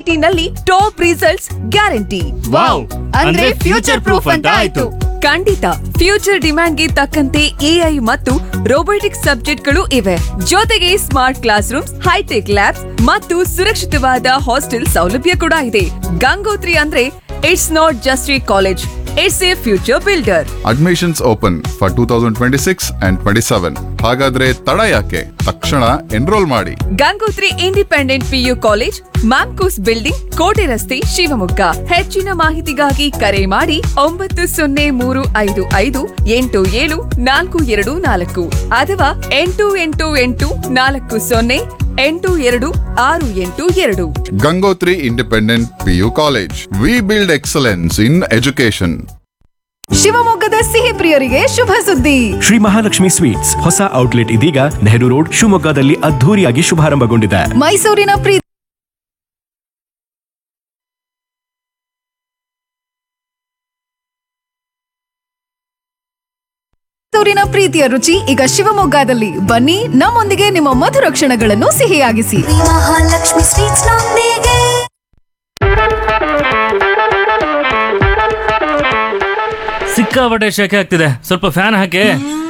CET ನಲ್ಲಿ top results guarantee wow ಅಂದ್ರೆ future proof ಅಂತ ಆಯ್ತು ಖಂಡಿತ ಫ್ಯೂಚರ್ ಡಿಮ್ಯಾಂಡ್ಗೆ ತಕ್ಕಂತೆ ಎಐ ಮತ್ತು ರೋಬೋಟಿಕ್ಸ್ ಸಬ್ಜೆಕ್ಟ್ಗಳು ಇವೆ ಜೊತೆಗೆ smart class rooms hitech labs ಮತ್ತು ಸುರಕ್ಷಿತವಾದ ಹಾಸ್ಟೆಲ್ ಸೌಲಭ್ಯ ಕೂಡ ಇದೆ ಗಂಗೋತ್ರಿ ಅಂದ್ರೆ it's not just a college it's a future builder admissions open for two thousand twenty six and twenty seven ಹಾಗಾದ್ರೆ ತಡ ಯಾಕೆ ತಕ್ಷಣ ಎನ್ರೋಲ್ ಮಾಡಿ Gangotri independent PU college Mamcos building ಕೋಟೆ ರಸ್ತೆ ಶಿವಮೊಗ್ಗ ಹೆಚ್ಚಿನ ಮಾಹಿತಿಗಾಗಿ ಕರೆ ಮಾಡಿ ಒಂಬತ್ತು ಸೊನ್ನೆ ಮೂರು ಐದು ಐದು ಎಂಟು ಏಳು ನಾಲ್ಕು ಎರಡು ನಾಲ್ಕು ಅಥವಾ ಎಂಟು ಎಂಟು ಎಂಟು ನಾಲ್ಕು ಸೊನ್ನೆ ಎಂಟು ಎರಡು ಆರು ಎಂಟು ಎರಡು Gangotri independent PU college we build excellence in education ಶಿವಮೊಗ್ಗದ ಸಿಹಿ ಪ್ರಿಯರಿಗೆ ಶುಭ ಸುದ್ದಿ ಶ್ರೀ ಮಹಾಲಕ್ಷ್ಮಿ ಸ್ವೀಟ್ಸ್ ಹೊಸ ಔಟ್ಲೆಟ್ ಇದೀಗ ನೆಹರು ರೋಡ್ ಶಿವಮೊಗ್ಗದಲ್ಲಿ ಅದ್ಧೂರಿಯಾಗಿ ಶುಭಾರಂಭಗೊಂಡಿದೆ ಮೈಸೂರಿನ ಪ್ರೀತಿ ಮೈಸೂರಿನ ಪ್ರೀತಿಯ ರುಚಿ ಈಗ ಶಿವಮೊಗ್ಗದಲ್ಲಿ ಬನ್ನಿ ನಮ್ಮೊಂದಿಗೆ ನಿಮ್ಮ ಮಧುರ ಕ್ಷಣಗಳನ್ನು ಸಿಹಿಯಾಗಿಸಿ ಮಹಾಲಕ್ಷ್ಮಿ ಸ್ವೀಟ್ಸ್ ನೊಂದಿಗೆ ಸಿಕ್ಕಾಪಟ್ಟೆ ಶೆಕೆ ಆಗ್ತಿದೆ ಸ್ವಲ್ಪ ಫ್ಯಾನ್ ಹಾಕಿ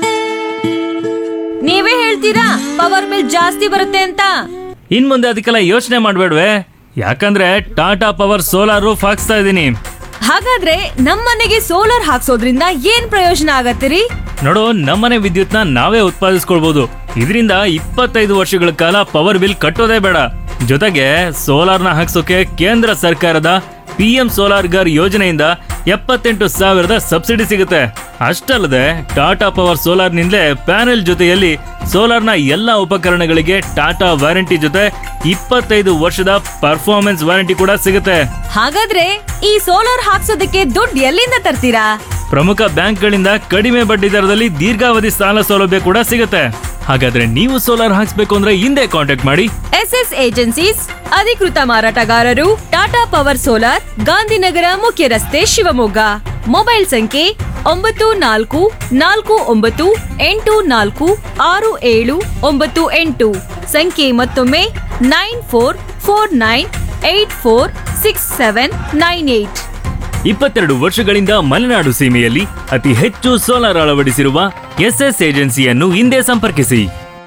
ನೀವೇ ಹೇಳ್ತೀರಾ ಪವರ್ ಬಿಲ್ ಜಾಸ್ತಿ ಬರುತ್ತೆ ಅಂತ ಇನ್ ಮುಂದೆ ಅದಕ್ಕೆಲ್ಲ ಯೋಚನೆ ಮಾಡ್ಬೇಡ್ವೆ ಯಾಕಂದ್ರೆ ಟಾಟಾ ಪವರ್ ಸೋಲಾರ್ ರೂಫ್ ಹಾಕ್ಸ್ತಾ ಇದ್ದೀನಿ ಹಾಗಾದ್ರೆ ನಮ್ಮನೆಗೆ ಸೋಲಾರ್ ಹಾಕ್ಸೋದ್ರಿಂದ ಏನ್ ಪ್ರಯೋಜನ ಆಗತ್ತಿರಿ ನೋಡು ನಮ್ಮನೆ ವಿದ್ಯುತ್ನ ನಾವೇ ಉತ್ಪಾದಿಸ್ಕೊಳ್ಬಹುದು ಇದರಿಂದ ಇಪ್ಪತ್ತೈದು ವರ್ಷಗಳ ಕಾಲ ಪವರ್ ಬಿಲ್ ಕಟ್ಟೋದೇ ಬೇಡ ಜೊತೆಗೆ ಸೋಲಾರ್ನ ಹಾಕ್ಸೋಕೆ ಕೇಂದ್ರ ಸರ್ಕಾರದ ಪಿ ಎಂ ಸೋಲಾರ್ ಗರ್ ಯೋಜನೆಯಿಂದ ಎಪ್ಪತ್ತೆಂಟು ಸಾವಿರದ ಸಬ್ಸಿಡಿ ಸಿಗುತ್ತೆ ಅಷ್ಟಲ್ಲದೆ ಟಾಟಾ ಪವರ್ ಸೋಲಾರ್ನಿಂದಲೇ ಪ್ಯಾನೆಲ್ ಜೊತೆಯಲ್ಲಿ ಸೋಲಾರ್ನ ಎಲ್ಲ ಉಪಕರಣಗಳಿಗೆ ಟಾಟಾ ವಾರಂಟಿ ಜೊತೆ ಇಪ್ಪತ್ತೈದು ವರ್ಷದ ಪರ್ಫಾರ್ಮೆನ್ಸ್ ವಾರಂಟಿ ಕೂಡ ಸಿಗುತ್ತೆ ಹಾಗಾದ್ರೆ ಈ ಸೋಲಾರ್ ಹಾಕ್ಸೋದಕ್ಕೆ ದುಡ್ಡು ಎಲ್ಲಿಂದ ತರ್ತೀರಾ ಪ್ರಮುಖ ಬ್ಯಾಂಕ್ಗಳಿಂದ ಕಡಿಮೆ ಬಡ್ಡಿ ದರದಲ್ಲಿ ದೀರ್ಘಾವಧಿ ಸಾಲ ಸೌಲಭ್ಯ ಕೂಡ ಸಿಗುತ್ತೆ ಹಾಗಾದ್ರೆ ನೀವು ಸೋಲಾರ್ ಹಾಕ್ಸ್ಬೇಕು ಅಂದ್ರೆ ಹಿಂದೆ ಕಾಂಟ್ಯಾಕ್ಟ್ ಮಾಡಿ ಎಸ್ ಎಸ್ ಏಜೆನ್ಸೀಸ್ ಅಧಿಕೃತ ಮಾರಾಟಗಾರರು ಟಾಟಾ ಪವರ್ ಸೋಲಾರ್ ಗಾಂಧಿನಗರ ಮುಖ್ಯ ರಸ್ತೆ ಶಿವಮೊಗ್ಗ ಮೊಬೈಲ್ ಸಂಖ್ಯೆ ಒಂಬತ್ತು ನಾಲ್ಕು ನಾಲ್ಕು ಒಂಬತ್ತು ಎಂಟು ನಾಲ್ಕು ಆರು ಏಳು ಒಂಬತ್ತು ಎಂಟು ಸಂಖ್ಯೆ ಮತ್ತೊಮ್ಮೆ nine four four nine eight four six seven nine eight ಇಪ್ಪತ್ತೆರಡು ವರ್ಷಗಳಿಂದ ಮಲೆನಾಡು ಸೀಮೆಯಲ್ಲಿ ಅತಿ ಹೆಚ್ಚು ಸೋಲಾರ್ ಅಳವಡಿಸಿರುವ ಎಸ್ಎಸ್ ಏಜೆನ್ಸಿಯನ್ನು ಹಿಂದೆ ಸಂಪರ್ಕಿಸಿ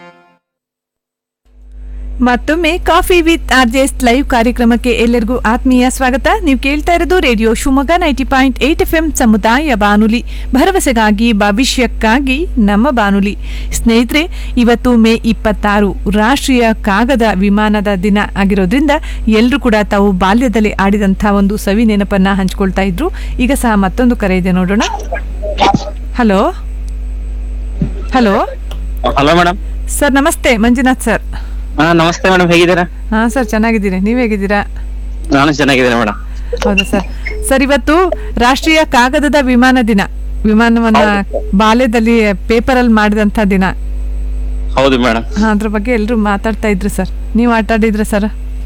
ಮತ್ತೊಮ್ಮೆ ಕಾಫಿ ವಿತ್ ಆರ್ಜೆಸ್ ಲೈವ್ ಕಾರ್ಯಕ್ರಮಕ್ಕೆ ಎಲ್ಲರಿಗೂ ಆತ್ಮೀಯ ಸ್ವಾಗತ ನೀವು ಕೇಳ್ತಾ ಇರೋದು radio Shivamogga ninety point eight F M ಸಮುದಾಯ ಬಾನುಲಿ ಭರವಸೆಗಾಗಿ ಭವಿಷ್ಯಕ್ಕಾಗಿ ನಮ್ಮ ಬಾನುಲಿ ಸ್ನೇಹಿತರೆ ಇವತ್ತು ಮೇ ಇಪ್ಪತ್ತಾರು ರಾಷ್ಟ್ರೀಯ ಕಾಗದ ವಿಮಾನದ ದಿನ ಆಗಿರೋದ್ರಿಂದ ಎಲ್ಲರೂ ಕೂಡ ತಾವು ಬಾಲ್ಯದಲ್ಲಿ ಆಡಿದಂಥ ಒಂದು ಸವಿ ನೆನಪನ್ನ ಹಂಚ್ಕೊಳ್ತಾ ಇದ್ರು ಈಗ ಸಹ ಮತ್ತೊಂದು ಕರೆ ಇದೆ ನೋಡೋಣ hello hello hello madam sir ನಮಸ್ತೆ ಮಂಜುನಾಥ್ ಸರ್ ಹಾ ನಮಸ್ತೆ ಮೇಡಮ್ ಹೇಗಿದ್ದೀರಾ ಹಾ ಸರ್ ಚೆನ್ನಾಗಿದ್ದೀನಿ ನೀವ್ ಹೇಗಿದ್ದೀರಾ ನಾನು ಚೆನ್ನಾಗಿದ್ದೀನಿ ಮೇಡಮ್ ಹೌದಾ ಸರ್ ಸರ್ ಇವತ್ತು ರಾಷ್ಟ್ರೀಯ ಕಾಗದದ ವಿಮಾನ ದಿನ ವಿಮಾನವನ್ನ ಬಾಲ್ಯದಲ್ಲಿ ಪೇಪರ್ ಅಲ್ಲಿ ಮಾಡಿದಂತ ದಿನ ಹೌದು ಮೇಡಮ್ ಹಾ, ಅದ್ರ ಬಗ್ಗೆ ಎಲ್ರು ಮಾತಾಡ್ತಾ ಇದ್ರು ಸರ್ ನೀವ್ ಆಟ ಆಡಿದ್ರ ಸರ್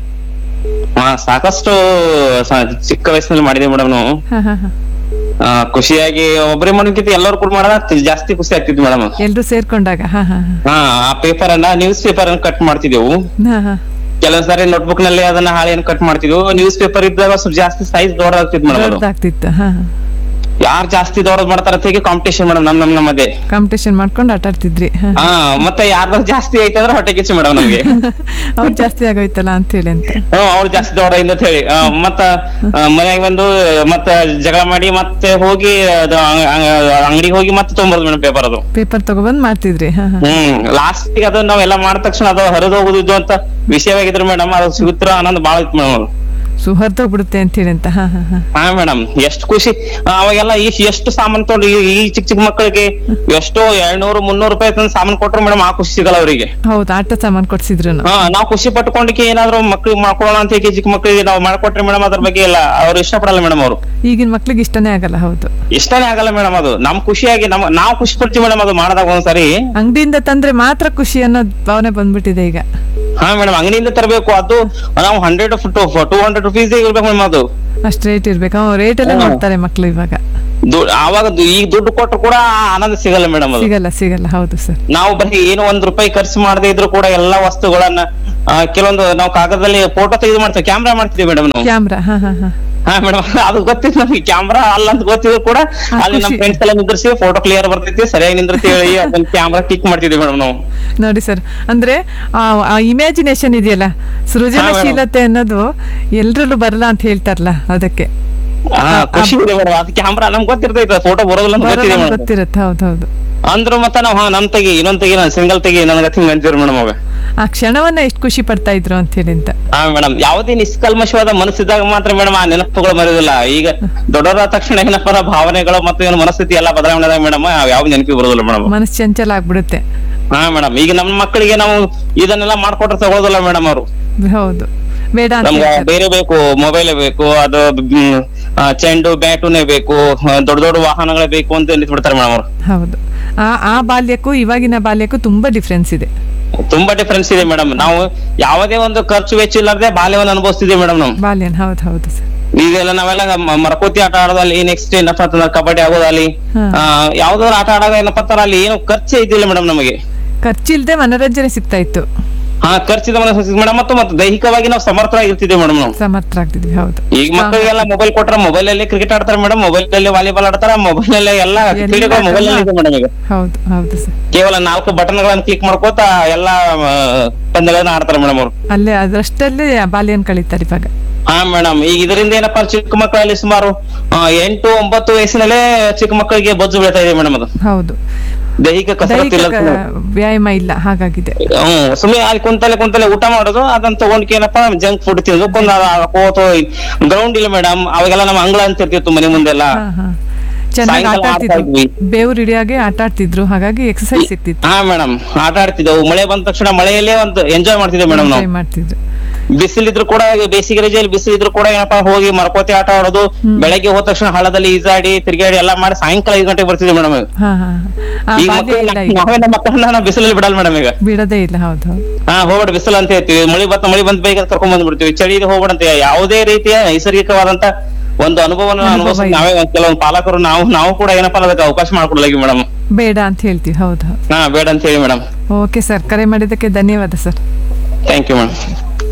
ಹಾ ಸಾಕಷ್ಟು ಸ- ಚಿಕ್ಕ ವಯಸ್ಸಿನಲ್ಲಿ ಮಾಡಿದೀವಿ ಮೇಡಮ್ ನಾವು ಹಾ ಹಾ ಹಾ ಆ, ಖುಷಿಯಾಗಿ ಒಬ್ಬರೇ ಮಾಡೋಕ್ಕಿಂತ ಎಲ್ಲರೂ ಕೂಡ ಮಾಡೋಣ ಜಾಸ್ತಿ ಖುಷಿ ಆಗ್ತಿತ್ತು ಮೇಡಮ್ ಎಲ್ರು ಸೇರ್ಕೊಂಡಾಗ ಹಾ ಹಾ ಹಾ ಆ ಪೇಪರ್ ಅನ್ನ ನ್ಯೂಸ್ ಪೇಪರ್ ಅನ್ನ ಕಟ್ ಮಾಡ್ತಿದ್ದೆವು ಹಾ ಹಾ ಕೆಲವೊಂದ್ ಸಾರಿ ನೋಟ್ಬುಕ್ ನಲ್ಲಿ ಅದನ್ನ ಹಾಳೆಯನ್ನು ಕಟ್ ಮಾಡ್ತಿದ್ವು ನ್ಯೂಸ್ ಪೇಪರ್ ಇದ್ದಾಗ ಸ್ವಲ್ಪ ಜಾಸ್ತಿ ಸೈಜ್ ದೊಡ್ಡದಾಗ್ತಿತ್ತು ಮೇಡಮ್ ಅದು ದೊಡ್ಡದಾಗ್ತಿತ್ತು ಹಾ ಯಾರು ಜಾಸ್ತಿ ದೊಡ್ಡದ್ ಮಾಡ್ತಾರ ಅಂತ ಹೇಗೆ ಕಾಂಪಿಟೇಷನ್ ಮೇಡಮ್ ನಮ್ ನಮ್ ನಮ್ಮದೇ ಕಾಂಪಿಟೇಷನ್ ಮಾಡ್ಕೊಂಡು ಆಟ ಆಡ್ತಿದ್ರಿ ಹಾ ಹಾ ಮತ್ತೆ ಯಾರ್ದು ಜಾಸ್ತಿ ಐತೆ ಅಂದ್ರೆ ಹೊಟ್ಟೆ ಕಿಚ್ಚು ಮೇಡಮ್ ನಮ್ಗೆ ಅವ್ರು ಜಾಸ್ತಿ ಆಗೋಯ್ತಲ್ಲ ಅಂತ ಹೇಳಿ ಅಂತ ಹ್ಮ್ ಅವ್ರು ಜಾಸ್ತಿ ದೊಡ್ಡ ಅಂತ ಹೇಳಿ ಆ, ಮತ್ತ ಮನೆಯಾಗ ಬಂದು ಮತ್ತ ಜಗಳ ಮಾಡಿ ಮತ್ತೆ ಹೋಗಿ ಅದು ಅಂಗಡಿಗೆ ಹೋಗಿ ಮತ್ತೆ ತೊಗೊಂಬರ್ದು ಮೇಡಮ್ ಪೇಪರ್ ಅದು ಪೇಪರ್ ತಗೊಬಂದ್ ಮಾಡ್ತಿದ್ರಿ ಹಾ ಹಾ ಹ್ಮ್ ಲಾಸ್ಟ್ ಅದು ನಾವೆಲ್ಲ ಮಾಡಿದ ತಕ್ಷಣ ಅದು ಹರಿದು ಹೋಗುದಿದ್ದು ಅಂತ ವಿಷಯವಾಗಿದ್ರು ಮೇಡಮ್ ಅದು ಸಿಗುತ್ತಿರೋ ಆನಂದ ಬಾಳ ಇತ್ತು ಮೇಡಮ್ ಸುಹರ್ತೋಗ್ಬಿಡುತ್ತೆ ಅಂತ ಹೇಳಿ ಅಂತ ಹಾ ಹಾ ಹಾ ಹಾ ಮೇಡಮ್ ಎಷ್ಟು ಖುಷಿ ಆ, ಅವಾಗೆಲ್ಲ ಈ ಎಷ್ಟು ಸಾಮಾನ್ ತಗೊಂಡು ಈ ಈ ಚಿಕ್ಕ ಚಿಕ್ಕ ಮಕ್ಕಳಿಗೆ ಎಷ್ಟೋ ಎರಡ್ನೂರು ಮುನ್ನೂರು ರೂಪಾಯಿ ತಂದು ಸಾಮಾನ್ ಕೊಟ್ರು ಮೇಡಮ್ ಆ ಖುಷಿ ಸಿಗಲ್ಲ ಅವರಿಗೆ ಹೌದು ಆಟ ಸಾಮಾನ್ ಕೊಡ್ಸಿದ್ರು ಹಾ ನಾವ್ ಖುಷಿ ಪಟ್ಕೊಂಡಕ್ಕೆ ಏನಾದ್ರು ಮಕ್ಳಿಗೆ ಮಾಡ್ಕೊಳ್ಳೋಣ ಅಂತ ಹೇಳಿ ಚಿಕ್ಕ ಮಕ್ಕಳಿಗೆ ನಾವು ಮಾಡ್ಕೊಟ್ರೆ ಮೇಡಮ್ ಅದ್ರ ಬಗ್ಗೆ ಎಲ್ಲ ಅವ್ರು ಇಷ್ಟಪಡಲ್ಲ ಮೇಡಮ್ ಅವರು ಈಗಿನ ಮಕ್ಳಿಗೆ ಇಷ್ಟನೇ ಆಗಲ್ಲ ಹೌದು ಇಷ್ಟನೇ ಆಗಲ್ಲ ಮೇಡಮ್ ಅದು ನಮ್ ಖುಷಿಯಾಗಿ ನಮ್ ನಾವ್ ಖುಷಿ ಪಡ್ತೀವಿ ಮೇಡಮ್ ಅದು ಮಾಡಿದಾಗ ಒಂದ್ಸರಿ ಅಂಗಡಿಯಿಂದ ತಂದ್ರೆ ಮಾತ್ರ ಖುಷಿ ಅನ್ನೋದ್ ಭಾವನೆ ಬಂದ್ಬಿಟ್ಟಿದೆ ಈಗ ಹಾ ಮೇಡಮ್ ಅಂಗಡಿಯಿಂದ ತರಬೇಕು ಅದು ನಾವು ಹಂಡ್ರೆಡ್ ಟೂ ಹಂಡ್ರೆಡ್ ರುಪೀಸ್ ಇರ್ಬೇಕು ಮೇಡಮ್ ಅದು ಅಷ್ಟ್ ರೇಟ್ ಇರ್ಬೇಕು ರೇಟ್ ಎಲ್ಲ ನೋಡ್ತಾರೆ ಮಕ್ಳು ಇವಾಗ ದು- ಆವಾಗ ದು- ಈಗ ದುಡ್ಡು ಕೊಟ್ಟರು ಕೂಡ ಆ ಆನಂದ ಸಿಗಲ್ಲ ಮೇಡಮ್ ಅದು ಸಿಗಲ್ಲ ಸಿಗಲ್ಲ ಹೌದು ಸರ್ ನಾವು ಬರೀ ಏನು ಒಂದ್ ರೂಪಾಯಿ ಖರ್ಚು ಮಾಡದೇ ಇದ್ರು ಕೂಡ ಎಲ್ಲಾ ವಸ್ತುಗಳನ್ನ ಆ, ಕೆಲವೊಂದು ನಾವು ಕಾಗದದಲ್ಲಿ ಫೋಟೋ ತೆಗೆದು ಮಾಡ್ತೇವೆ ಕ್ಯಾಮ್ರಾ ಮಾಡ್ತೀವಿ ಮೇಡಮ್ ನಾವು ಕ್ಯಾಮ್ರಾ ಹಾ ಹಾ ಹಾ ಹಾ ಮೇಡಮ್ ಅದು ಗೊತ್ತಿತ್ತು ನಮ್ಗೆ ಕ್ಯಾಮ್ರಾ ಅಲ್ಲ ಅಂತ ಗೊತ್ತಿದ್ರು ಕೂಡ ಹಾ, ಅಲ್ಲಿ ನಮ್ಮ ಖುಷಿ. ಫ್ರೆಂಡ್ಸ್ ಎಲ್ಲ ನಿಂದ್ರಿಸಿ ಫೋಟೋ ಕ್ಲಿಯರ್ ಬರ್ತೈತಿ ಸರಿಯಾಗಿ ನಿಂದ್ರತಿ ಹೇಳಿ ಅದನ್ನ ಕ್ಯಾಮ್ರಾ ಕ್ಲಿಕ್ ಮಾಡ್ತಿದ್ವಿ ಮೇಡಮ್ ನಾವು ನೋಡಿ ಸರ್ ಅಂದ್ರೆ ಆ ಇಮ್ಯಾಜಿನೇಷನ್ ಇದೆಯಲ್ಲ ಸೃಜನಶೀಲತೆ ಅನ್ನೋದು ಎಲ್ರಲ್ಲೂ ಬರಲ್ಲ ಅಂತ ಹೇಳ್ತಾರಲ್ಲ ಅದಕ್ಕೆ ಹಾ ಖುಷಿ ಇದೆ ಮೇಡಮ್ ಅದು ಕ್ಯಾಮ್ರಾ ನಮ್ಗೆ ಗೊತ್ತಿರ್ತೈತೆ ಫೋಟೋ ಬರೋದಿಲ್ಲ ಅಂತ ಗೊತ್ತಿದೆ ಬರಲ್ಲ ಮೇಡಮ್ ಗೊತ್ತಿರುತ್ತೆ ಹೌದು ಹೌದು ಅಂದ್ರು ಮತ್ತೆ ನಾವು ಹಾ ನಮ್ ತೆಗಿ ಇನ್ನೊಂದ್ ತೆಗಿ ನಾನು ಸಿಂಗಲ್ ತೆಗಿ ನನಗೆ ಹಿಂಗ್ ಅಂತೀವಿ ಮೇಡಮ್ ಅವಾಗ ಆ ಕ್ಷಣವನ್ನ ಎಷ್ಟು ಖುಷಿ ಪಡ್ತಾ ಇದ್ರು ಅಂತ ಹೇಳಿ ಅಂತ ಹಾ ಮೇಡಮ್ ಯಾವುದೇ ನಿಷ್ಕಲ್ಮಶವಾದ ಮನಸ್ಸಿದ್ದಾಗ ಮಾತ್ರ ಮೇಡಮ್ ಆ ನೆನಪುಗಳು ಮರೆಯೋದಿಲ್ಲ ಈಗ ದೊಡ್ಡವರಾದ ತಕ್ಷಣ ಏನಪ್ಪ ಭಾವನೆಗಳು ಮತ್ತು ಏನು ಮನಸ್ಥಿತಿ ಎಲ್ಲ ಬದಲಾವಣೆ ಆದಾಗ ಮೇಡಮ್ ಯಾವ ನೆನಪಿ ಬರೋದಿಲ್ಲ ಮೇಡಮ್ ಮನಸ್ಸು ಚಂಚಲ ಆಗ್ಬಿಡುತ್ತೆ ಹಾ ಮೇಡಮ್ ಈಗ ನಮ್ಮ ಮಕ್ಕಳಿಗೆ ನಾವು ಇದನ್ನೆಲ್ಲ ಮಾಡ್ಕೊಟ್ರೆ ತಗೊಳ್ಳೋದಿಲ್ಲ ಮೇಡಮ್ ಅವರು ಹೌದು ಬೇಡ ಅಂತ ನಮ್ಗೆ ಹೇಳ್ತಾರೆ. ಬೇರೆ ಬೇಕು ಮೊಬೈಲ್ ಬೇಕು ಅದು ಮ್, ಆ, ಚೆಂಡು ಬ್ಯಾಟುನೇ ಬೇಕು ಆ, ದೊಡ್ಡ ದೊಡ್ಡ ವಾಹನಗಳೇ ಬೇಕು ಅಂತ ನಿಂತ್ಬಿಡ್ತಾರೆ ಮೇಡಮ್ ಅವರು ಹೌದು ಆ ಆ ಬಾಲ್ಯಕ್ಕೂ ಇವಾಗಿನ ಬಾಲ್ಯಕ್ಕೂ ತುಂಬಾ ಡಿಫ್ರೆನ್ಸ್ ಇದೆ ತುಂಬಾ ಡಿಫ್ರೆನ್ಸ್ ಇದೆ ಮೇಡಮ್ ನಾವು ಯಾವುದೇ ಒಂದು ಖರ್ಚು ವೆಚ್ಚ ಇಲ್ಲದೆ ಬಾಲ್ಯವನ್ನು ಅನುಭವಿಸ್ತಿದ್ದೀವಿ ಮೇಡಮ್ ನಾವು ಬಾಲ್ಯನ ಹೌದು ಹೌದು ಸರ್ ಈಗೆಲ್ಲ ನಾವೆಲ್ಲ ಮ- ಮರಕೋತಿ ಆಟ ಆಡೋದಲ್ಲಿ ನೆಕ್ಸ್ಟ್ ಏನಪ್ಪ ಅಂತಂದ್ರೆ ಕಬಡ್ಡಿ ಆಗೋದಲ್ಲಿ ಹಾ. ಆ, ಯಾವ್ದಾದ್ರು ಆಟ ಆಡೋದು ಏನಪ್ಪ ಅಂತಾರ ಅಲ್ಲಿ ಏನು ಖರ್ಚೇ ಇದ್ದಿಲ್ಲ ಮೇಡಮ್ ನಮಗೆ ಖರ್ಚಿಲ್ದೆ ಮನೋರಂಜನೆ ಸಿಗ್ತಾ ಇತ್ತು ಹಾ ಖರ್ಚಿದ ಮೇಡಮ್ ಮತ್ತು ಮತ್ತೆ ದೈಹಿಕವಾಗಿ ನಾವು ಸಮರ್ಥರಾಗಿರ್ತಿದ್ದೇವೆ ಮೇಡಮ್ ನಾವು ಸಮರ್ಥರಾಗ್ತಿದ್ವಿ ಹೌದು ಈಗ ಮಕ್ಕಳಿಗೆಲ್ಲ ಮೊಬೈಲ್ ಕೊಟ್ರೆ ಮೊಬೈಲ್ ಅಲ್ಲಿ ಕ್ರಿಕೆಟ್ ಆಡ್ತಾರೆ ಮೇಡಮ್ ಮೊಬೈಲ್ ಅಲ್ಲಿ ವಾಲಿಬಾಲ್ ಆಡ್ತಾರೆ ಮೊಬೈಲ್ ಅಲ್ಲಿ ಎಲ್ಲ ಎಲ್ಲ ಕ್ರೀಡೆಗಳು ಮೊಬೈಲ್ ಅಲ್ಲಿ ಇದೆ ಮೇಡಮ್ ಈಗ ಹೌದು ಹೌದು ಸರ್ ಕೇವಲ ನಾಲ್ಕು ಬಟನ್ ಗಳನ್ನ ಕ್ಲಿಕ್ ಮಾಡ್ಕೋತ ಎಲ್ಲ ಪಂದ್ಯಗಳನ್ನ ಆಡ್ತಾರೆ ಮೇಡಮ್ ಅವರು ಅಲ್ಲೇ ಅದರಷ್ಟಲ್ಲೇ ಬಾಲ್ಯನ ಕಳೀತಾರೆ ಇವಾಗ ಹಾ ಮೇಡಮ್ ಈಗ ಇದರಿಂದ ಏನಪ್ಪಾ ಚಿಕ್ಕ ಮಕ್ಕಳಲ್ಲಿ ಸುಮಾರು ಆ, ಎಂಟು ಒಂಬತ್ತು ವಯಸ್ಸಿನಲ್ಲೇ ಚಿಕ್ಕ ಮಕ್ಕಳಿಗೆ ಬೊಜ್ಜು ಬೀಳ್ತಾ ಇದೆ ಮೇಡಮ್ ಅದು ಹೌದು ದೈಹಿಕ ಕಸರತ್ತು ಇಲ್ಲ ದೈಹಿಕ ವ್ಯಾಯಾಮ ಇಲ್ಲ ಹಾಗಾಗಿದೆ ಹ್ಮ್ ಸುಮ್ಮನೆ ಅಲ್ಲಿ ಕುಂತಲೆ ಕುಂತಲೆ ಊಟ ಮಾಡೋದು ಅದನ್ನ ತಗೊಂಡ್ ಏನಪ್ಪಾ ಜಂಕ್ ಫುಡ್ ತಿಂದು ಕೊಂದ ಹೋತು ಗ್ರೌಂಡ್ ಇಲ್ಲ ಮೇಡಮ್ ಅವಾಗೆಲ್ಲ ನಮ್ಮ ಅಂಗಳ ಅಂತ ಇರ್ತಿತ್ತು ಮನೆ ಮುಂದೆಲ್ಲ ಹಾ ಹಾ ಚೆನ್ನಾಗಿ ಸಾಯಂಕಾಲ ಆಟ ಆಡ್ತಾ ಆಡ್ತಿದ್ರು ಇದ್ವಿ. ಬೇವ್ರು ಹಿಡಿಯಾಗೆ ಆಟ ಆಡ್ತಿದ್ರು ಹಾಗಾಗಿ ಎಕ್ಸರ್ಸೈಸ್ ಸಿಗ್ತಿತ್ತು ಹಾ ಮೇಡಮ್ ಆಟ ಆಡ್ತಿದ್ದೆವು ಮಳೆ ಬಂದ ತಕ್ಷಣ ಮಳೆಯಲ್ಲೇ ಒಂದು ಎಂಜಾಯ್ ಮಾಡ್ತಿದ್ದೇವೆ ಮೇಡಮ್ ನಾವು Enjoy ಮಾಡ್ತಿದ್ರು ಬಿಸಿಲಿದ್ರು ಕೂಡ ಈಗ ಬೇಸಿಗೆ ರಜೆಯಲ್ಲಿ ಬಿಸಿಲಿದ್ರು ಕೂಡ ಏನಪ್ಪಾ ಹೋಗಿ ಮರಕೋತಿ ಆಟ ಆಡೋದು ಬೆಳಗ್ಗೆ ಹೋದ ತಕ್ಷಣ ಹಳ್ಳದಲ್ಲಿ ಈಜಾಡಿ ತಿರುಗಾಡಿ ಎಲ್ಲ ಮಾಡಿ ಸಾಯಂಕಾಲ ಐದು ಗಂಟೆಗೆ ಬರ್ತಿದ್ವಿ ಮೇಡಮ್ ಹಾ ಹಾ ಆ ಈಗ ಬಾಲ್ಯ ಇಲ್ಲ ಮಕ್ಕಳು ಈಗ ನಾವೇ ನಮ್ಮ ಮಕ್ಕಳನ್ನ ನಾವು ಬಿಸಿಲಲ್ಲಿ ಬಿಡಲ್ಲ ಮೇಡಮ್ ಈಗ ಬಿಡದೇ ಇಲ್ಲ ಹೌದು ಹೌದು ಹಾ ಹೋಗ್ಬೇಡ ಬಿಸಿಲು ಅಂತ ಹೇಳ್ತೀವಿ ಮಳಿ ಬತ್ತ ಮಳಿ ಬಂದ್ ಬೇಗ ಕರ್ಕೊಂಡ್ ಬಂದ್ಬಿಡ್ತೀವಿ ಚಳಿ ಇದೆ ಹೋಗ್ಬೇಡ ಅಂತ ಯಾವುದೇ ರೀತಿಯ ನೈಸರ್ಗಿಕವಾದಂತ ಒಂದು ಅನುಭವನ ಅನುಭವ ಅನುಭವಿಸ್ ಇದೆ. ನಾವೇ ಒಂದ್ ಕೆಲವೊಂದು ಪಾಲಕರು ನಾವು ನಾವು ಕೂಡ ಏನಪ್ಪಾ ಅದಕ್ಕೆ ಅವಕಾಶ ಮಾಡ್ಕೊಡಲ್ಲ ಮೇಡಮ್ ಬೇಡ ಅಂತ ಹೇಳ್ತೀವಿ ಹೌದು ಹೌದು ಹಾ ಬೇಡ ಅಂತ ಹೇಳಿ ಮೇಡಮ್ ಓಕೆ ಸರ್ ಕರೆ ಮಾಡಿದ್ದಕ್ಕೆ ಧನ್ಯವಾದ ಸರ್ ಥ್ಯಾಂಕ್ ಯು ಮೇಡಮ್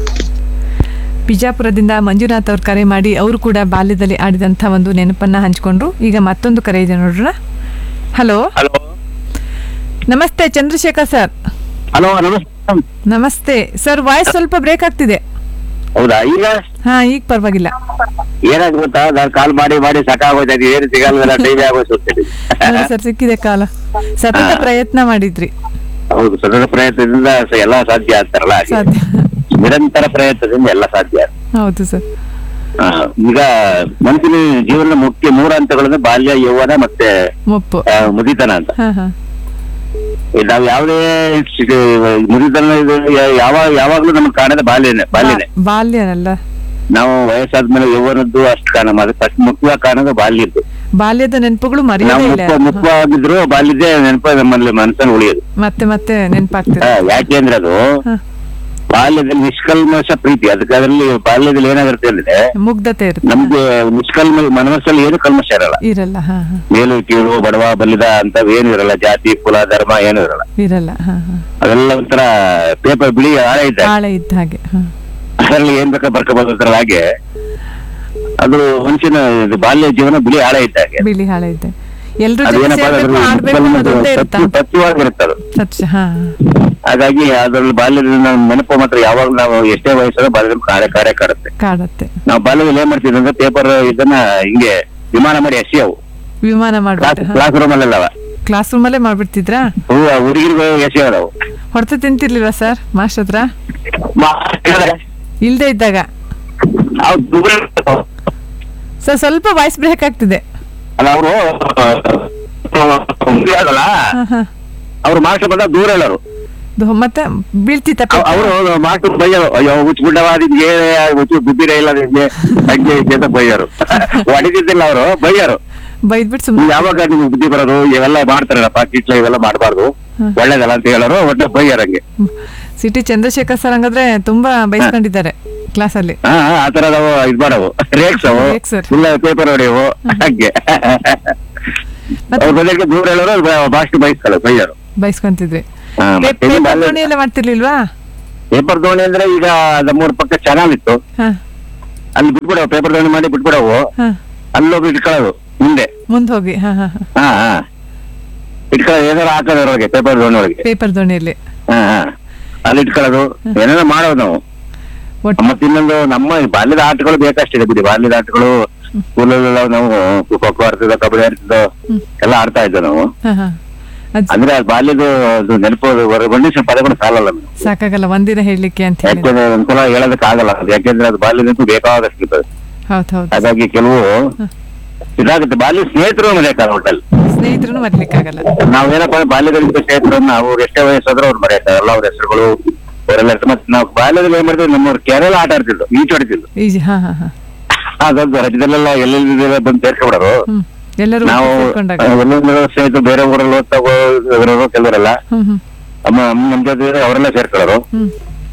ಬಿಜಾಪುರದಿಂದ ಮಂಜುನಾಥ್ ಅವ್ರು ಕರೆ ಮಾಡಿ ಅವರು ಕೂಡ ಬಾಲ್ಯದಲ್ಲಿ ಆಡಿದಂಥ ಒಂದು ನೆನಪನ್ನ ಹಂಚ್ಕೊಂಡ್ರು ಈಗ ಮತ್ತೊಂದು ಕರೆ ಇದೆ ನೋಡೋಣ ಹಲೋ ಹಲೋ ನಮಸ್ತೆ ಚಂದ್ರಶೇಖರ್ ಸರ್ ಹಲೋ ನಮಸ್ತೆ ನಮಸ್ತೆ ಸರ್ ವಾಯ್ಸ್ ಸ್ವಲ್ಪ ಬ್ರೇಕ್ ಆಗ್ತಿದೆ ಹೌದಾ ಈಗ ಹಾ ಈಗ ಪರವಾಗಿಲ್ಲ ಏನಾಗ್ ಗೊತ್ತಾ ನಾನು ಕಾಲ್ ಮಾಡಿ ಮಾಡಿ ಸಾಕಾಗೋಯ್ತು ಏನು ಸಿಗಲ್ಲ ಟೈಮ್ ಆಗೋಯ್ತು ನೋಡಿ ಸರ್ ಸಿಕ್ಕಿದೆ ಕಾಲ ಸತತ ಪ್ರಯತ್ನ ಮಾಡಿದ್ರಿ ಹೌದು ಸತತ ಪ್ರಯತ್ನದಿಂದ ಸ- ಎಲ್ಲ ಸಾಧ್ಯ ಆಗ್ತಾರಲ್ಲ ಹಾಗೆ. ಸಾಧ್ಯ ನಿರಂತರ ಪ್ರಯತ್ನದಿಂದ ಎಲ್ಲ ಸಾಧ್ಯ ಹೌದು ಸರ್ ಆ, ಈಗ ಮನುಷ್ಯನ ಜೀವನದ ಮುಖ್ಯ ಮೂರು ಹಂತಗಳಂದ್ರೆ ಬಾಲ್ಯ ಯೌವನ ಮತ್ತೆ ಮುಪ್ಪು ಆ, ಮುದಿತನ ಅಂತ ಹಾ ಹಾ ಈ ನಾವು ಯಾವುದೇ ಸಿ- ಮುದಿತನ ಇದು ಯಾ- ಯಾವ ಯಾವಾಗ್ಲೂ ನಮ್ಗೆ ಕಾಣದ ಬಾಲ್ಯನೇ ಬಾಲ್ಯನೇ ಬಾ- ಬಾಲ್ಯನಲ್ಲ ನಾವು ವಯಸ್ಸಾದ್ಮೇಲೆ ಯೌವನದ್ದು ಅಷ್ಟು ಕಾಣ ಫಸ್ಟ್ ಮುಖ್ಯವಾಗಿ ಕಾಣೋದು ಬಾಲ್ಯದ್ದು ಬಾಲ್ಯದ ನೆನಪುಗಳು ಮರೆಯೋದೇ ನಾವು ಇಲ್ಲ ಮುಖ್ಯ ಮುಖ್ಯವಾಗಿದ್ರು ಬಾಲ್ಯದೇ ನೆನಪ ನಮ್ಮಲ್ಲಿ ಮನಸ್ಸಲ್ಲಿ ಉಳಿಯೋದು ಮತ್ತೆ ಮತ್ತೆ ನೆನಪಾಗ್ತದೆ ಆ, ಯಾಕೆ ಅಂದ್ರೆ ಅದು ಹ. ಬಾಲ್ಯದಲ್ಲಿ ನಿಷ್ಕಲ್ಮಶ ಪ್ರೀತಿ ಅದಕ್ಕೆ ಅದರಲ್ಲಿ ಬಾಲ್ಯದಲ್ಲಿ ಏನಾಗಿರುತ್ತೆ ಅಂದ್ರೆ ಮುಗ್ಧತೆ ಇರುತ್ತೆ ನಮ್ಗೆ ನಿಷ್ಕಲ್ಮ ಮನಸ್ಸಲ್ಲಿ ಏನು ಕಲ್ಮಶ ಇರಲ್ಲ ಇರಲ್ಲ ಹಾ ಹಾ ಮೇಲು ಕೀಳು ಬಡವ ಬಲ್ಲಿದ ಅಂತ ಏನು ಇರಲ್ಲ ಜಾತಿ ಕುಲ ಧರ್ಮ ಏನು ಇರಲ್ಲ ಇರಲ್ಲ ಹಾ ಹಾ ಅದೆಲ್ಲ ಒಂಥರ ಪೇಪರ್ ಬಿಳಿ ಆಳ ಇದ್ದ ಆಳ ಇದ್ದ ಹಾಗೆ ಹಾ ಅದರಲ್ಲಿ ಏನ್ ಬೇಕಾ ಬರ್ಕೋಬಹುದು ಹಾಗೆ ಅದು ಮನುಷ್ಯನ ಇದು ಬಾಲ್ಯ ಜೀವನ ಬಿಳಿ ಆಳ ಇದ್ದ ಹಾಗೆ ಬಿಳಿ ಹಾಳೆ ಇದೆ ಎಲ್ರ ಜೊತೆ ಅದೇನಪ್ಪ ಸೇರ್ಬೇಕು ಆಡ್ಬೇಕು ಅನ್ನೋದೊಂದೇ ಇರುತ್ತಾ ತತ್ವವಾಗಿರುತ್ತೆ ಅದು ಸತ್ಯ ಹಾ ಹಾಗಾಗಿ ಅದ್ರಲ್ಲಿ ಬಾಲ್ಯದಲ್ಲಿ ನಾವು ನೆನಪು ಮಾತ್ರ ಯಾವಾಗ ನಾವು ಎಷ್ಟೇ ವಯಸ್ಸಾದ ಬಾಲ್ಯದಲ್ಲಿ ಕಾರ್ಯ ಕಾರ್ಯ ಕಾಡುತ್ತೆ ಕಾಡತ್ತೆ ನಾವು ಬಾಲ್ಯದಲ್ಲಿ ಏನ್ ಮಾಡ್ತಿದ್ವಿ ಅಂದ್ರೆ ಪೇಪರ್ ಇದನ್ನ ಹಿಂಗೆ ವಿಮಾನ ಮಾಡಿ ಎಸಿ ಅವು ವಿಮಾನ ಕ್ಲಾಸ್ ಮಾಡ್ಬಿಟ್ಟು ಕ್ಲಾಸ್ ರೂಮ್ ಅಲ್ಲೆಲ್ಲ ಕ್ಲಾಸ್ ರೂಮ್ ಅಲ್ಲೇ ಮಾಡ್ಬಿಡ್ತಿದ್ರಾ ಹುಡುಗಿರ್ಗಳು ಎಸಿ ಅದಾವು ಹೊಡೆತ ತಿಂತಿರ್ಲಿಲ್ಲ ಸರ್ ಮಾಸ್ಟರ್ ಹತ್ರ ಇಲ್ದೇ ಇದ್ದಾಗ ಸರ್ ಸ್ವಲ್ಪ ವಾಯ್ಸ್ ಬ್ರೇಕ್ ಆಗ್ತಿದೆ ಅಲ್ಲ ಅವರು ಆಗಲ್ಲ ಹಾ ಹಾ ಅವ್ರು ಮಾಸ್ಟರ್ ಬಂದಾಗ ದೂರ ಹೇಳೋರು ಅದು ಮತ್ತೆ ಬೀಳ್ತಿತ್ತ ಅವರು ಮಾಸ್ಟರ್ ಬೈಯೋರು ಅಯ್ಯೋ ಹುಚ್ಚಿಬಿಟ್ಟವ ನಿಮ್ಗೆ ಹುಚ್ಚು ಬುದ್ಧಿರೇ ಇಲ್ಲ ನಿಮ್ಗೆ ಹಂಗೆ ಹಿಂಗೆ ಅಂತ ಬೈಯೋರು ಹೊಡಿತಿದ್ದಿಲ್ಲ ಅವರು ಬೈಯೋರು ಬೈದ್ಬಿಟ್ಟು ನೀವು ಸುಮ್ಮನೆ ಯಾವಾಗ ನಿಮ್ಗೆ ಬುದ್ಧಿ ಬರೋದು ಇವೆಲ್ಲ ಮಾಡ್ತಾರಲ್ಲಪ್ಪ ಕಿಟ್ಲ ಇವೆಲ್ಲ ಮಾಡಬಾರ್ದು ಒಳ್ಳೇದಲ್ಲ ಅಂತ ಹೇಳೋರು ಒಟ್ಟೆ ಬೈಯೋರು ಹಂಗೆ ಸಿಟಿ ಚಂದ್ರಶೇಖರ್ ಸರ್ ಹಂಗಾದ್ರೆ ತುಂಬಾ ಬೈಸ್ಕೊಂಡಿದ್ದಾರೆ ಕ್ಲಾಸಲ್ಲಿ ಹಾ ಹಾ, ಆ ತರದ ಇದ್ ಮಾಡವು ರೇಕ್ಸ್ ಅವು Rakes. ಇಲ್ಲ ಪೇಪರ್ ಹೊಡೆಯವು ಹಾಗೆ ಮತ್ತೆ ಅವ್ರ ಬದಲಿಗೆ ದೂರ ಹೇಳೋರು ಭಾಷೆ ಬಯಸ್ತಾರೆ ಬೈಯರು ಬೈಸ್ಕೊಂತಿದ್ವಿ ಹಾ, ಮತ್ತೆ ಇದು ಪೇಪರ್ ಬಾಲ್ಯ- ದೋಣಿ ಎಲ್ಲ ಮಾಡ್ತಿರ್ಲಿಲ್ವಾ ಪೇಪರ್ ದೋಣಿ ಅಂದ್ರೆ ಈಗ ನಮ್ಮೂರ್ ಪಕ್ಕ ಚಾನಲ್ ಇತ್ತು ಹಾ ಅಲ್ಲಿ ಬಿಟ್ಬಿಡವು ಪೇಪರ್ ದೋಣಿ ಮಾಡಿ ಬಿಟ್ಬಿಡವು ಹಾ ಅಲ್ಲಿ ಹೋಗಿ ಇಟ್ಕೊಳ್ಳೋದು ಮುಂದೆ ಮುಂದೆ ಹೋಗಿ ಹಾ ಹಾ ಹಾ ಹಾ ಹಾ ಇಟ್ಕೊಳ್ಳೋದು ಏನಾರ ಹಾಕೋದು ಅದ್ರೊಳಗೆ ಪೇಪರ್ ದೋಣಿ ಒಳಗೆ ಪೇಪರ್ ದೋಣಿಯಲ್ಲಿ ಹಾ ಹಾ ಅಲ್ಲಿ ಇಟ್ಕೊಳ್ಳೋದು ಏನೇನೋ ಮಾಡೋದು ನಾವು ಒಟ್ಟು ಮತ್ತೆ ಇನ್ನೊಂದು ನಮ್ಮ ಈ ಬಾಲ್ಯದ ಆಟಗಳು ಬೇಕಷ್ಟಿದೆ ಬಿಡಿ ಬಾಲ್ಯದ ಆಟಗಳು ಸ್ಕೂಲಲ್ಲೆಲ್ಲ ನಾವು ಖೋಖೋ ಆಡ್ತಿದ್ದೋ ಕಬಡ್ಡಿ ಆಡ್ತಿದ್ದೋ ಎಲ್ಲ ಆಡ್ತಾ ಇದ್ದೋ ನಾವು ಹಾ ಹಾ ಅದ್ ಅಂದ್ರೆ ಆ ಬಾಲ್ಯದ ಅದು ನೆನಪು ಬಂಡಿಸಿದ ಪದಗಳು ಸಾಲಲ್ಲ ನಮ್ಗೆ. ಸಾಕಾಗಲ್ಲ ಒಂದಿನ ಹೇಳಲಿಕ್ಕೆ ಅಂತ ಹೇಳಿ ಯಾಕೆಂದ್ರೆ ಒಂದ್ಸಲ ಹೇಳೋದಕ್ಕೆ ಆಗಲ್ಲ ಅದು ಯಾಕೆಂದ್ರೆ ಅದು ಬಾಲ್ಯ ನೆನಪು ಬೇಕಾದಷ್ಟು ಇರ್ತದೆ ಹೌದು ಹೌದು ಹಾಗಾಗಿ ಕೆಲವು ಇದಾಗುತ್ತೆ ಬಾಲ್ಯ ಸ್ನೇಹಿತರು ಮರೆಯಕ್ಕಾಗಲ್ಲ ಒಟ್ಟಲ್ಲಿ ಸ್ನೇಹಿತರು ಮರ್ಲಿಕ್ಕಾಗಲ್ಲ ನಾವೇನಪ್ಪ ಅಂದ್ರೆ ಬಾಲ್ಯದಲ್ಲಿ ಸ್ನೇಹಿತರನ್ನ ಅವ್ರು ಎಷ್ಟೇ ವಯಸ್ಸಾದ್ರೂ ಅವ್ರು ಮರೆಯಕ್ಕಾಗಲ್ಲ ಅವ್ರ ಹೆಸರುಗಳು ಅವರೆಲ್ಲ ಇರ್ತಾರೆ. ಮತ್ತೆ ನಾವು ಬಾಲ್ಯದಲ್ಲಿ ಏನ್ ಮಾಡ್ತೀವಿ ನಮ್ಮವ್ರು ಕೆರೆಲ್ಲ ಆಟ ಆಡ್ತಿದ್ರು ಈಚು ಹೊಡಿತಿದ್ರು ಈಜಿ ಹಾ ಹಾ ಹಾ ಅದೊಂದು ರಜದಲ್ಲೆಲ್ಲ ಎಲ್ಲೆಲ್ಲ ಬಂದು ಸೇರ್ಕೊಂಡ್ಬಿಡೋರು ಹ್ಮ್ ಎಲ್ಲರೂ ನಾವು ಒಟ್ಟಿಗೆ ಸೇರ್ಕೊಂಡಾಗ ಒಂದೊಂದು ಸ್ನೇಹಿತರು ಬೇರೆ ಊರಲ್ಲಿ ಓದ್ತಾ ಹೋಗೋರು ಕೆಲವರೆಲ್ಲ ಹ್ಮ್ ಹ್ಮ್ ಅಮ್ಮ ಅಮ್ಮ ನಮ್ ಜೊತೆ ಇದ್ರೆ ಅವರೆಲ್ಲ ಸೇರ್ಕೊಳ್ಳೋರು ಹ್ಮ್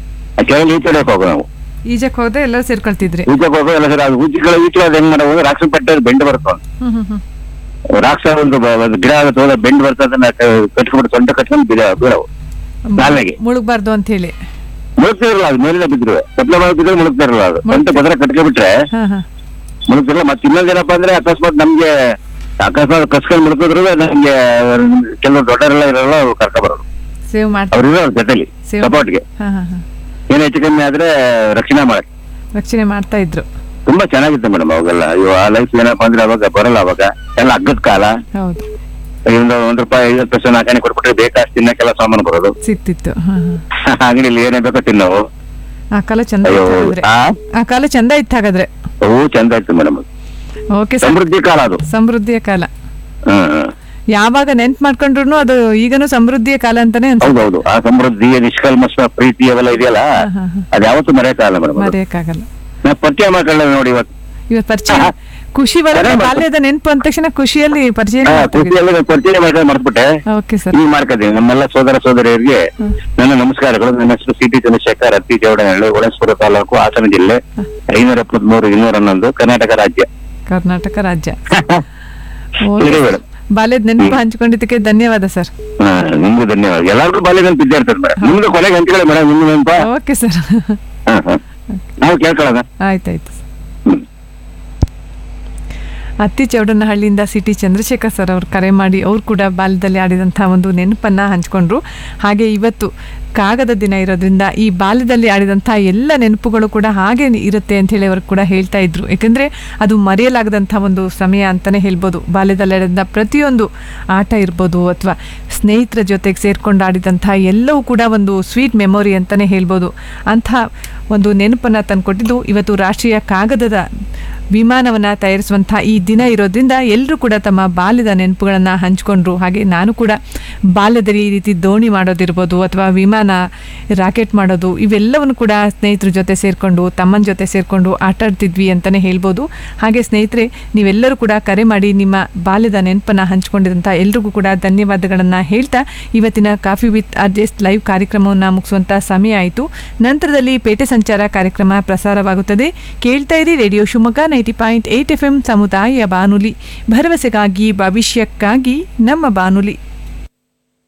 ಆ ಕೆಳಗೆ ಈಚೆ ಹೊಡ್ಯಕ್ ಹೋಗೋ ನಾವು ಈಜಕ್ ಹೋದ್ರೆ ಎಲ್ಲರೂ ಸೇರ್ಕೊಳ್ತಿದ್ರಿ ಈಚೆಗೆ ಹೋಗೋ ಎಲ್ಲ ಸರಿ ಅದು ಉಜ್ಜಿಗಳ ಈಚೆ ಅದು ಹೆಂಗ್ ಮಾಡೋದು ರಾಕ್ಷಸ ಪಟ್ಟೆ ಬೆಂಡ್ ಬರುತ್ತೆ ಒಂದು. ಹ್ಮ್ ಹ್ಮ್ ಹ್ಮ್ ರಾಕ್ಷಸ ಒಂದು ಬ- ಒಂದು ಗಿಡ ಆಗುತ್ತೆ ಹೋದ ಬೆಂಡ್ ಬರ್ತದೆ ಅದನ್ನ ಕ- ಕಟ್ಕೊಂಡ್ಬಿಟ್ಟು ಸೊಂಟ ಕಟ್ಕೊಂಡು ಬಿಡ ಬೀಳವು ನಾಲೆಗೆ ಮುಳುಗ್ಬಾರ್ದು ಅಂತ ಹೇಳಿ ಮುಳುಗ್ತಿರಲ್ಲ ಅದು ಮೇಲಿಂದ ಬಿದ್ರು ಕತ್ಲೆ ಮಾಡಿ ಬಿದ್ರೆ ಮುಳುಗ್ತಿರಲ್ಲ ಅದು ಸೊಂಟ ಭದ್ರ ಕಟ್ಕೊಂಡ್ಬಿಟ್ರೆ ಹಾ ಹಾ ಮುಳುಗ್ತಿರಲ್ಲ ಮತ್ತೆ ಇನ್ನೊಂದೇನಪ್ಪ ಅಂದ್ರೆ ಅಕಸ್ಮಾತ್ ನಮ್ಗೆ ಅಕಸ್ಮಾತ್ ಕಸ್ಕೊಂಡು ಮುಳುಗಿದ್ರು ನಮ್ಗೆ ಕೆಲವು ದೊಡ್ಡರೆಲ್ಲ ಇರಲ್ಲ ಅವ್ರು ಕರ್ಕೊ ಬರೋರು ಸೇವ್ ಮಾಡ್ತಾರೆ ಅವ್ರು ಇರೋ ಜೊತೆಲಿ ಸೇವ್ ಸಪೋರ್ಟ್ಗೆ ಹಾ ಹಾ ಹಾ ಏನ್ ಹೆಚ್ಚು ಕಮ್ಮಿ ಆದ್ರೆ ರಕ್ಷಣೆ ಮಾಡಕ್ಕೆ ರಕ್ಷಣೆ ಮಾಡ್ತಾ ಇದ್ರು ತುಂಬಾ ಚೆನ್ನಾಗಿತ್ತು ಮೇಡಮ್ ಅವಾಗೆಲ್ಲ ಇವ ಆ ಲೈಫ್ ಏನಪ್ಪಾ ಅಂದ್ರೆ ಅವಾಗ ಬರಲ್ಲ ಅವಾಗ ಎಲ್ಲ ಹಗ್ಗದ ಕಾಲ ಹೌದು ಒಂದು ಒಂದ್ ರೂಪಾಯಿ ಐವತ್ತು ಪೈಸೆ ನಾಲ್ಕನೇ ಕೊಟ್ಬಿಟ್ರೆ ಬೇಕಾಷ್ಟು ತಿನ್ನಕ್ಕೆಲ್ಲ ಸಾಮಾನು ಬರೋದು ಸಿಕ್ತಿತ್ತು ಹಾ ಹಾ ಅಂಗಡಿಲಿ ಏನೇ ಬೇಕೋ ತಿನ್ನವು ಆ ಕಾಲ ಚಂದ ಅಯ್ಯೋ ಇತ್ತು ಹಾಗಾದ್ರೆ ಆ ಆ ಕಾಲ ಚಂದ ಇತ್ತು ಹಾಗಾದ್ರೆ ಅವು ಚಂದ ಇತ್ತು ಮೇಡಮ್ ಓಕೆ ಸರ್ ಸಮೃದ್ಧಿ ಕಾಲ ಅದು ಸಮೃದ್ಧಿಯ ಕಾಲ ಹ್ಮ್ ಹ್ಮ್. ಯಾವಾಗ ನೆನ್ಪ್ ಮಾಡ್ಕೊಂಡ್ರು ಅದು ಈಗನೂ ಸಮೃದ್ಧಿಯ ಕಾಲ ಅಂತಾನೆ ಅನ್ಸುತ್ತೆ ಹೌದೌದು ಆ ಸಮೃದ್ಧಿ ನಿಷ್ಕಲ್ಮಶ ಪ್ರೀತಿ ಅವೆಲ್ಲ ಇದೆಯಲ್ಲ ಹಾ, ಹಾ. ಅದ್ ಯಾವತ್ತೂ ಮರೆಯಕ್ಕಾಗಲ್ಲ ಮೇಡಮ್ ಮರೆಯಕ್ಕಾಗಲ್ಲ ನಾ ಪರಿಚಯ ಮಾಡ್ಕೊಳ್ಳ ನೋಡಿ ಇವತ್ತು ಇವತ್ತು ಪರಿಚಯ ಹಾ. ಖುಷಿ ಬರುತ್ತೆ ಚೆನ್ನಾಗ್ ಬಾಲ್ಯದ ನೆನಪು ಅಂದ ತಕ್ಷಣ ಖುಷಿಯಲ್ಲಿ ಪರಿಚಯ ಹಾ, ಖುಷಿಯಲ್ಲಿ ನಾನ್ ಪರಿಚಯ ಮಾಡ್ಕೊಂಡು ಮರ್ತ್ಬಿಟ್ಟೆ ಓಕೆ ಸರ್ ಈಗ ಮಾಡ್ಕೊತೀನಿ ನಮ್ಮೆಲ್ಲ ಸೋದರ ಸೋದರಿಯರಿಗೆ ನನ್ನ ನಮಸ್ಕಾರಗಳು ನನ್ನ ಹೆಸರು ಸಿ ಟಿ ಚಂದ್ರಶೇಖರ್ ಅತ್ತಿ ಜವಡನಹಳ್ಳಿ ಹೊಳಸ್ಪುರ ತಾಲೂಕು ಹಾಸನ ಜಿಲ್ಲೆ ಐನೂರ ಎಪ್ಪತ್ಮೂರು ಇನ್ನೂರ ಹನ್ನೊಂದು ಕರ್ನಾಟಕ ರಾಜ್ಯ ಕರ್ನಾಟಕ ರಾಜ್ಯ ಸರಿ ಮೇಡಮ್ ಬಾಲ್ಯದ ನೆನಪು ಹಂಚ್ಕೊಂಡಿದ್ದಕ್ಕೆ ಧನ್ಯವಾದ ಸರ್ ಹಾ ನಿಮ್ಗೂ ಧನ್ಯವಾದ ಎಲ್ಲರಿಗೂ ಬಾಲ್ಯ ನೆನಪು ಇದ್ದೇ ಇರ್ತದೆ ಮೇಡಮ್ ನಿಮ್ದು ಕೊನೆಗೆ ಹಂಚ್ಕೊಳ್ಳಿ ಮೇಡಮ್ ನಿಮ್ದು ನೆನಪ ಓಕೆ ಸರ್ ಹಾ ಹಾ ನಾವು ಕೇಳ್ಕೊಳ್ಳೋಣ ಆಯ್ತಾಯ್ತು ಹ್ಮ್ ಅತ್ತಿ ಚೌಡನಹಳ್ಳಿಯಿಂದ ಸಿ ಟಿ ಚಂದ್ರಶೇಖರ್ ಸರ್ ಅವರು ಕರೆ ಮಾಡಿ ಅವ್ರು ಕೂಡ ಬಾಲ್ಯದಲ್ಲಿ ಆಡಿದಂಥ ಒಂದು ನೆನಪನ್ನು ಹಂಚ್ಕೊಂಡ್ರು ಹಾಗೆ ಇವತ್ತು ಕಾಗದ ದಿನ ಇರೋದ್ರಿಂದ ಈ ಬಾಲ್ಯದಲ್ಲಿ ಆಡಿದಂಥ ಎಲ್ಲ ನೆನಪುಗಳು ಕೂಡ ಹಾಗೆ ಇರುತ್ತೆ ಅಂತ ಹೇಳಿ ಅವರು ಕೂಡ ಹೇಳ್ತಾ ಇದ್ರು ಯಾಕಂದರೆ ಅದು ಮರೆಯಲಾಗದಂಥ ಒಂದು ಸಮಯ ಅಂತಲೇ ಹೇಳ್ಬೋದು ಬಾಲ್ಯದಲ್ಲಿ ಆಡಿದಂಥ ಪ್ರತಿಯೊಂದು ಆಟ ಇರ್ಬೋದು ಅಥವಾ ಸ್ನೇಹಿತರ ಜೊತೆಗೆ ಸೇರ್ಕೊಂಡು ಆಡಿದಂಥ ಎಲ್ಲವೂ ಕೂಡ ಒಂದು ಸ್ವೀಟ್ ಮೆಮೊರಿ ಅಂತಲೇ ಹೇಳ್ಬೋದು ಅಂಥ ಒಂದು ನೆನಪನ್ನು ತಂದುಕೊಟ್ಟಿದ್ದು ಇವತ್ತು ರಾಷ್ಟ್ರೀಯ ಕಾಗದದ ವಿಮಾನವನ್ನು ತಯಾರಿಸುವಂಥ ಈ ದಿನ ಇರೋದ್ರಿಂದ ಎಲ್ಲರೂ ಕೂಡ ತಮ್ಮ ಬಾಲ್ಯದ ನೆನಪುಗಳನ್ನು ಹಂಚ್ಕೊಂಡ್ರು ಹಾಗೆ ನಾನು ಕೂಡ ಬಾಲ್ಯದಲ್ಲಿ ಈ ರೀತಿ ದೋಣಿ ಮಾಡೋದಿರ್ಬೋದು ಅಥವಾ ವಿಮಾನ ರಾಕೆಟ್ ಮಾಡೋದು ಇವೆಲ್ಲವನ್ನು ಕೂಡ ಸ್ನೇಹಿತರ ಜೊತೆ ಸೇರಿಕೊಂಡು ತಮ್ಮನ ಜೊತೆ ಸೇರಿಕೊಂಡು ಆಟ ಆಡ್ತಿದ್ವಿ ಅಂತಲೇ ಹೇಳ್ಬೋದು ಹಾಗೆ ಸ್ನೇಹಿತರೆ ನೀವೆಲ್ಲರೂ ಕೂಡ ಕರೆ ಮಾಡಿ ನಿಮ್ಮ ಬಾಲ್ಯದ ನೆನಪನ್ನು ಹಂಚ್ಕೊಂಡಿದಂಥ ಎಲ್ರಿಗೂ ಕೂಡ ಧನ್ಯವಾದಗಳನ್ನು ಹೇಳ್ತಾ ಇವತ್ತಿನ ಕಾಫಿ ವಿತ್ ಅರ್ಜೆಸ್ಟ್ ಲೈವ್ ಕಾರ್ಯಕ್ರಮವನ್ನು ಮುಗಿಸುವಂಥ ಸಮಯ ಆಯಿತು ನಂತರದಲ್ಲಿ ಪೇಟೆ ಸಂಚಾರ ಕಾರ್ಯಕ್ರಮ ಪ್ರಸಾರವಾಗುತ್ತದೆ ಕೇಳ್ತಾ ಇರಿ radio Shivamogga ninety point eight F M ಸಮುದಾಯ ಬಾನುಲಿ ಭರವಸೆಗಾಗಿ ಭವಿಷ್ಯಕ್ಕಾಗಿ ನಮ್ಮ ಬಾನುಲಿ